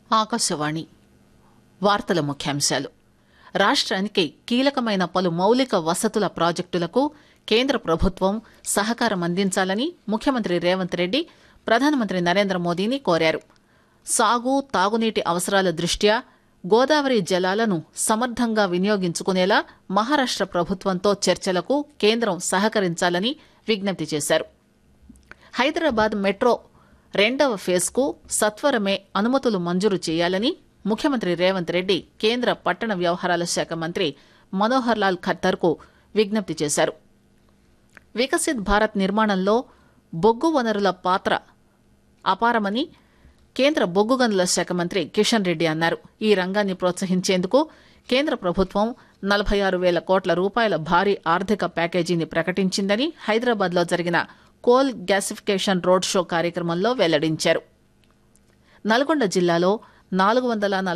ఆకాశవాణి వార్తల ముఖ్యాంశాలు రాష్ట్రానికి కీలకమైన పలు మౌలిక వసతుల ప్రాజెక్టులకు కేంద్ర ప్రభుత్వం సహకారం అందించాలని ముఖ్యమంత్రి రేవంత్ రెడ్డి ప్రధానమంత్రి నరేంద్ర మోదీని కోరారు సాగు తాగునీటి అవసరాల దృష్ట్యా గోదావరి జలాలను సమర్థంగా వినియోగించుకునేలా మహారాష్ట ప్రభుత్వంతో చర్చలకు కేంద్రం సహకరించాలని విజ్ఞప్తి చేశారు హైదరాబాద్ మెట్రో రెండవ ఫేజ్కు సత్వరమే అనుమతులు మంజూరు చేయాలని ముఖ్యమంత్రి రేవంత్ రెడ్డి కేంద్ర పట్టణ వ్యవహారాల శాఖ మంత్రి మనోహర్ లాల్ ఖట్టర్కు విజ్ఞప్తి చేశారు వికసిత్ భారత్ నిర్మాణంలో బొగ్గు వనరుల పాత్ర అపారమని కేంద్ర బొగ్గు గనుల శాఖ మంత్రి కిషన్ రెడ్డి అన్నారు ఈ రంగాన్ని ప్రోత్సహించేందుకు కేంద్ర ప్రభుత్వం నలభై ఆరు వేల కోట్ల రూపాయల భారీ ఆర్థిక ప్యాకేజీని ప్రకటించిందని హైదరాబాద్లో జరిగిన కోల్ గ్యాసిఫికేషన్ రోడ్ షో కార్యక్రమంలో వెల్లడించారు నల్గొండ జిల్లాలో నాలుగు వందల